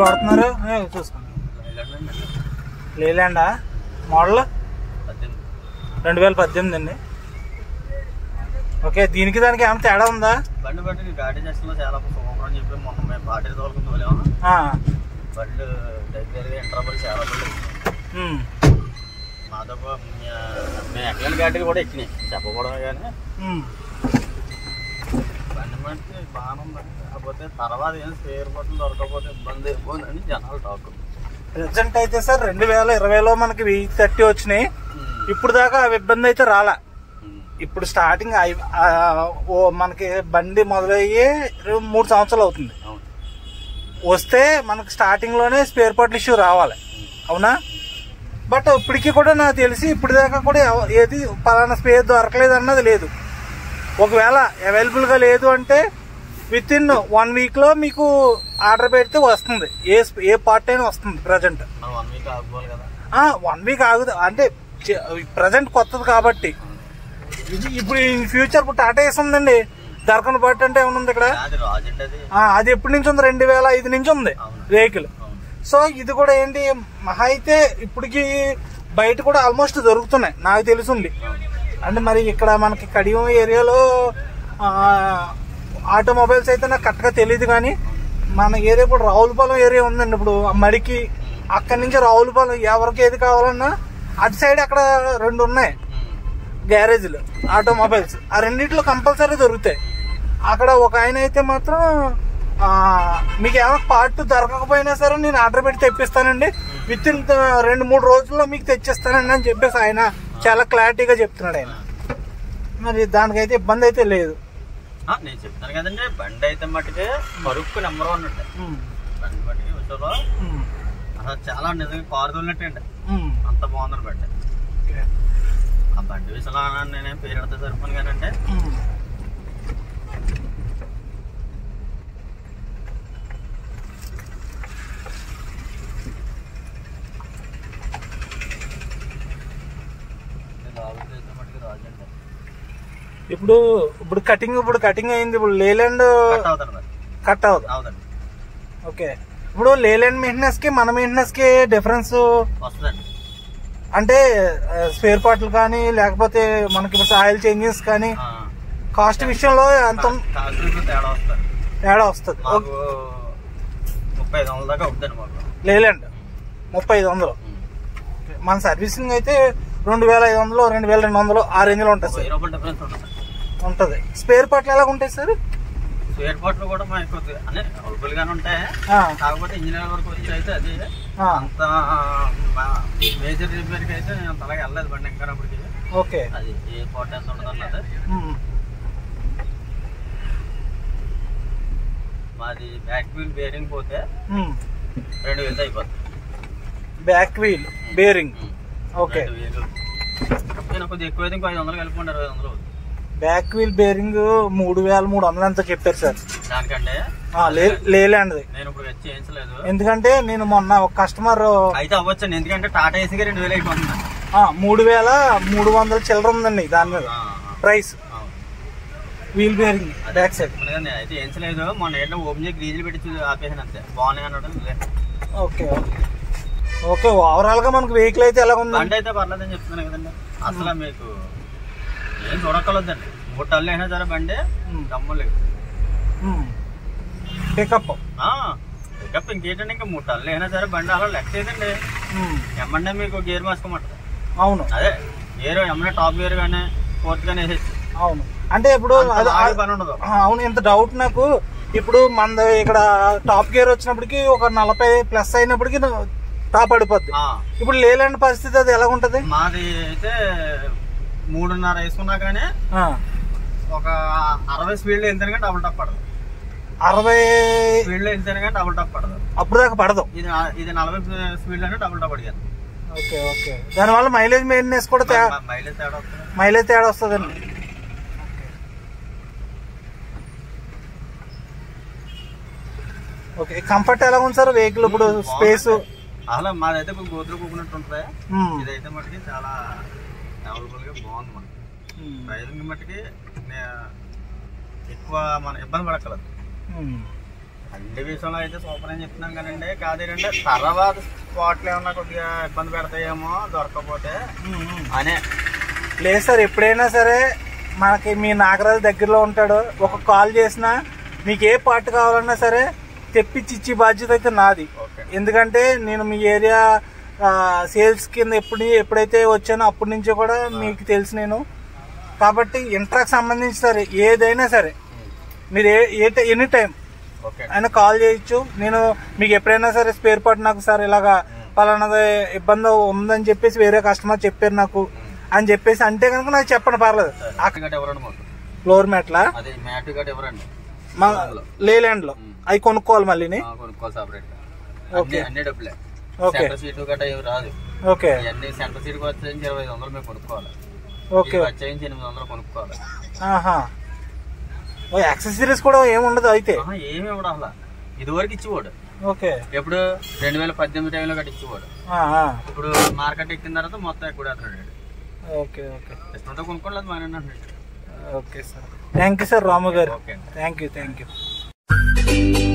వాడుతున్నారు ఏ, చూసుకోండి లేలాండా మోడల్ రెండు వేల పద్దెనిమిది అండి ఓకే దీనికి దానికి ఏమైనా తేడా ఉందా బండి బట్టి గాడి చేస్తున్నా చాలా సూపర్ అని చెప్పి మొన్న మేము పార్టీ తోలుకు తోలేము ఆ, బండ్లు దగ్గరగా ఇంటర్వల్ చాలా బండ్లు వచ్చినాయి ఉమ్, మాతో పా- మే- మేము ఎక్కలేని గాడికి కూడా ఎక్కినాయి చెప్పకూడదు కానీ ఉమ్. బండి బట్టి బాగానే ఉంది కాకపోతే తర్వాత ఏం స్పేర్ బట్టలు దొరకకపోతే ఇబ్బంది ఇబ్బంది అని జనాలు టాక్ ప్రజెంట్ అయితే సార్ రెండు వేల ఇరవైలో మనకి వెయ్యి థర్టీ వచ్చినాయి ఇప్పుడు దాకా అవి ఇబ్బంది అయితే రాలా ఇప్పుడు స్టార్టింగ్ అయి- ఆ, ఓ మనకి బండి మొదలయ్యి రెండు- మూడు సంవత్సరాలు అవుతుంది అవును వస్తే మనకి స్టార్టింగ్ లోనే స్పేర్ పార్ట్ ఇష్యూ రావాలి అవునా బట్ ఇప్పటికీ కూడా నాకు తెలిసి ఇప్పుడు దాకా కూడా ఎవ- ఏది పలానా స్పేర్ దొరకలేదు అన్నది లేదు ఒకవేళ అవైలబుల్ గా లేదు అంటే విత్ ఇన్ వన్ వీక్ లో మీకు ఆర్డర్ పెడితే వస్తుంది ఏ స్ప- ఏ పార్ట్ అయినా వస్తుంది ప్రజెంట్ మనం వన్ వీక్ ఆగిపోవాలి కదా వన్ వీక్ ఆగుదు అంటే ప్రజెంట్ కొత్తది కాబట్టి ఇది ఇప్పుడు ఫ్యూచర్ ఇప్పుడు టాటా ఏస్ ఉందండి దొరకని పార్ట్ అంటే ఏమైనా ఉంది ఇక్కడ అది రాజు అండి అది ఆ, అది ఎప్పటి నుంచి ఉంది రెండు వేల ఐదు నుంచి ఉంది అవును. వెహికల్ అవును సో ఇది కూడా ఏంటి మహా అయితే ఇప్పటికి బయట కూడా ఆల్మోస్ట్ దొరుకుతున్నాయి నాకు తెలుసుండి అంటే మరి ఇక్కడ మనకి కడియం ఏరియాలో ఆ, ఆటోమొబైల్స్ అయితే నాకు కరెక్ట్గా తెలియదు కానీ మన ఏరియా ఇప్పుడు రావులపాలెం ఏరియా ఉందండి ఇప్పుడు ఆ మడికి అక్కడి నుంచి రావులపాలెం ఎవరికి ఏది కావాలన్నా అటు సైడ్ అక్కడ రెండు ఉన్నాయి గ్యారేజ్లు ఆటోమొబైల్స్ ఆ రెండిట్లో కంపల్సరీ దొరుకుతాయి అక్కడ ఒక ఆయన అయితే మాత్రం ఆ, మీకు ఏమైనా పార్ట్ దొరకకపోయినా సరే నేను ఆర్డర్ పెట్టి తెప్పిస్తానండి విత్ ఇన్ రెండు మూడు రోజుల్లో మీకు తెచ్చిస్తానండి అని చెప్పేసి ఆయన చాలా క్లారిటీగా చెప్తున్నాడు ఆయన మరి దానికైతే ఇబ్బంది అయితే లేదు ఆ, నేను చెప్తాను కదండి బండి అయితే మట్టుకి పరుక్కు నెంబర్ వన్ అండి ఉమ్, బండి మట్టుకి విషయంలో ఉమ్, అసలు చాలా నిజంగా కారు తోలినట్టే అండి ఉమ్. అంత బాగుంది బండి ఓకే. ఆ బండి విషయంలో నేనేం పేరు పెడితే సరిపోను కానీ అంటే ఉమ్. లాభం చేస్తే మట్టుకి రాజు అండి ఇప్పుడు ఇప్పుడు కటింగ్ ఇప్పుడు కటింగ్ అయింది ఇప్పుడు లేలాండ్ కట్ అవుతాడు మరి కట్ అవ్వదు అవుదండి ఓకే ఇప్పుడు లేలాండ్ మెయింటెనెన్స్ కి మన మెయింటెనెన్స్ కి డిఫరెన్స్ వస్తుందండి అంటే స్పేర్ పార్ట్లు కానీ లేకపోతే మనకి ఇప్పుడు ఆయిల్ చేంజెస్ కానీ ఆ, కాస్ట్ విషయంలో అంత కాస్ట్యూమ్లో తేడా వస్తుంది తేడా వస్తుంది మాకు ముప్పై ఐదు వందల దాకా అవుతుందండి మాకు లేలాండ్ ముప్పై ఐదు వందలు మన సర్వీసింగ్ అయితే రెండు వేల ఐదు వందలు రెండు వేల రెండు వందలు ఆ రేంజ్ లో ఉంటుంది వెయ్యి సార్ రూపాయలు డిఫరెన్స్ ఉంటుంది ఉంటది స్పేర్ పార్ట్లు ఎలా ఉంటాయి సార్ స్పేర్ పార్ట్లు కూడా మాకు కొద్దిగా అనే అవైలబుల్ గానే ఉంటాయి ఆ, కాకపోతే ఇంజనీర్ వరకు వచ్చి అయితే అది ఆ, అంత మేజర్ రిపేర్కి అయితే నేను అంత అలాగే వెళ్ళలేదు బండి ఇంకా అప్పటికి ఓకే అది ఏ పార్ట్ ఎంత ఉంటుంది అన్నది ఉమ్, మాది బ్యాక్ వీల్ బేరింగ్ పోతే ఉమ్. రెండు వేలు అయిపోతుంది బ్యాక్ వీల్ బేరింగ్ ఉమ్. ఓకే రెండు వేలు నేను కొద్దిగా ఎక్కువ అయితే ఇంకో ఐదు వందలు కలిపి అరవై వందలు అవుతుంది బ్యాక్ వీల్ బేరింగ్ మూడు వేల మూడు వందలు ఎంత చెప్పారు సార్ దానికంటే ఆ, లే- లేలాండ్ది నేను ఇప్పుడు వచ్చి చేయించలేదు ఎందుకంటే నేను మొన్న ఒక కస్టమర్ అయితే అవ్వచ్చండి ఎందుకంటే టాటా ఏసీగా రెండు వేలు అయిపోతుంది ఆ, మూడు వేల మూడు వందల చిల్లర ఉందండి దాని మీద ఆ, ఆ, ప్రైస్ అవును. వీల్ బేరింగ్ బ్యాక్ సైడ్ అందుకని నేను అయితే చేయించలేదు మొన్న ఏంటో ఓపెన్ చేసి గ్రీజులు పెట్టి చూ- ఆపేసాను అంతే బాగున్నాయి అన్నట్టు లే. ఓకే ఓకే ఓకే ఓవరాల్ గా మనకు వెహికల్ అయితే ఎలా ఉంది బండి అయితే పర్లేదని చెప్తున్నాను కదండి అసలు మీకు ఏం చూడక్కర్లేదండి మూడు టన్నులు అయినా సరే బండి ఉమ్. దమ్ములేదు పికప్ పికప్ ఇంకేంటంటే ఇంకా మూడు టన్నులు అయినా సరే బండి అలా లెక్క ఏదండి ఎమ్మంటే మీకు గేర్ మార్చుకోమంటారు అవును అదే గేర్ ఎమ్మంటే టాప్ గేర్ కానీ ఫోర్త్ కానీ వేసేసి అవును అంటే ఇప్పుడు అంత అది- లాగే పని ఉండదు ఆ, అవును ఇంత డౌట్ నాకు ఇప్పుడు మన ఇక్కడ టాప్ గేర్ వచ్చినప్పటికి ఒక నలభై ప్లస్ అయినప్పటికి టాప్ పడిపోద్ది ఆ, ఇప్పుడు లేలాంటి పరిస్థితి అది ఎలా ఉంటది మాది అయితే మూడున్నర వేసుకున్నా కానీ ఆ, ఒక అరవై స్పీడ్లో వెళ్తేనే డబుల్ టాప్ పడదు అరవై స్పీడ్లో వెళ్తేనే కానీ డబుల్ టాప్ పడదు అప్పుడు దాకా పడదు ఇది ఇది నలభై స్పీడ్లోనే డబుల్ టాప్ అడిగాను ఓకే ఓకే దానివల్ల మైలేజ్ మెయింటెనెన్స్ కూడా తే- మైలేజ్ తేడా వస్తుంది మైలేజ్ తేడా వస్తుందండి ఓకే కంఫర్ట్ ఎలా ఉంది సార్ వెహికల్ ఇప్పుడు స్పేస్ అసలు మాదైతే ఇప్పుడు గోతులు కూకున్నట్టు ఉంటుంది ఇదైతే మటుకి చాలా అవైలబుల్ గా బాగుంది మనకి డ్రైవింగ్ మట్టుకి నే- ఎక్కువ మన ఇబ్బంది పడక్కలేదు అన్ని విషయంలో అయితే సూపర్ అని చెప్తున్నాం కానండి కాదేంటంటే తర్వాత స్పాట్లు ఏమన్నా కొద్దిగా ఇబ్బంది పెడతాయేమో దొరకకపోతే అనే లేదు సార్ ఎప్పుడైనా సరే మనకి మీ నాగరాజు దగ్గరలో ఉంటాడు ఒక కాల్ చేసినా మీకు ఏ పార్ట్ కావాలన్నా సరే తెప్పించి ఇచ్చే బాధ్యత అయితే నాది ఓకే ఎందుకంటే నేను మీ ఏరియా సేల్స్ కింద ఎప్పుడు ఎప్పుడైతే వచ్చానో అప్పటి నుంచి కూడా మీకు తెలుసు నేను కాబట్టి ఇంట్రాకి సంబంధించి సరే ఏదైనా సరే మీరు ఏ ఏ ఎనీ టైం ఓకే ఆయన కాల్ చేయొచ్చు నేను మీకు ఎప్పుడైనా సరే స్పేర్ పార్ట్ నాకు సార్ ఇలాగా పలానాది ఇబ్బంది ఉందని చెప్పేసి వేరే కస్టమర్ చెప్పారు నాకు అని చెప్పేసి అంటే కనుక నాకు చెప్పండి పర్లేదు మ్యాట్ గట్ ఎవరండి మాకు ఫ్లోర్ మ్యాట్లా అదే మ్యాట్ గట్ ఎవరండి మా లేలాండ్ లో అవి కొనుక్కోవాలి మళ్ళీని ఆ, కొనుక్కోవాలి సపరేట్ ఓకే. అన్ని డబ్బులే ఓకే సెంటర్ సీట్ గట్ట ఏమి రాదు ఓకే ఇవన్నీ సెంటర్ సీట్ వచ్చేసి ఇరవై ఐదు వందలు మేము కొనుక్కోవాలి ఓకే ఇవి వచ్చేసి ఎనిమిది వందలు కొనుక్కోవాలి ఆహా ఓ యాక్సెసరీస్ కూడా ఏమి ఉండదు అయితే ఆహా, ఏమి ఇవ్వడు అసలు ఇదివరకు ఇచ్చేవాడు ఓకే ఎప్పుడు రెండు వేల పద్దెనిమిది టైంలో గట్ట ఇచ్చేవాడు ఆ, ఆ. ఇప్పుడు మార్కెట్ ఎక్కిన తర్వాత మొత్తం ఎక్కువ వేస్తున్నాడు ఓకే ఓకే ఇష్టంతో కొనుక్కోలేదు మా అన్నాడు okay sir thank you sir Ramu garu okay అండి థ్యాంక్ యూ థ్యాంక్ యూ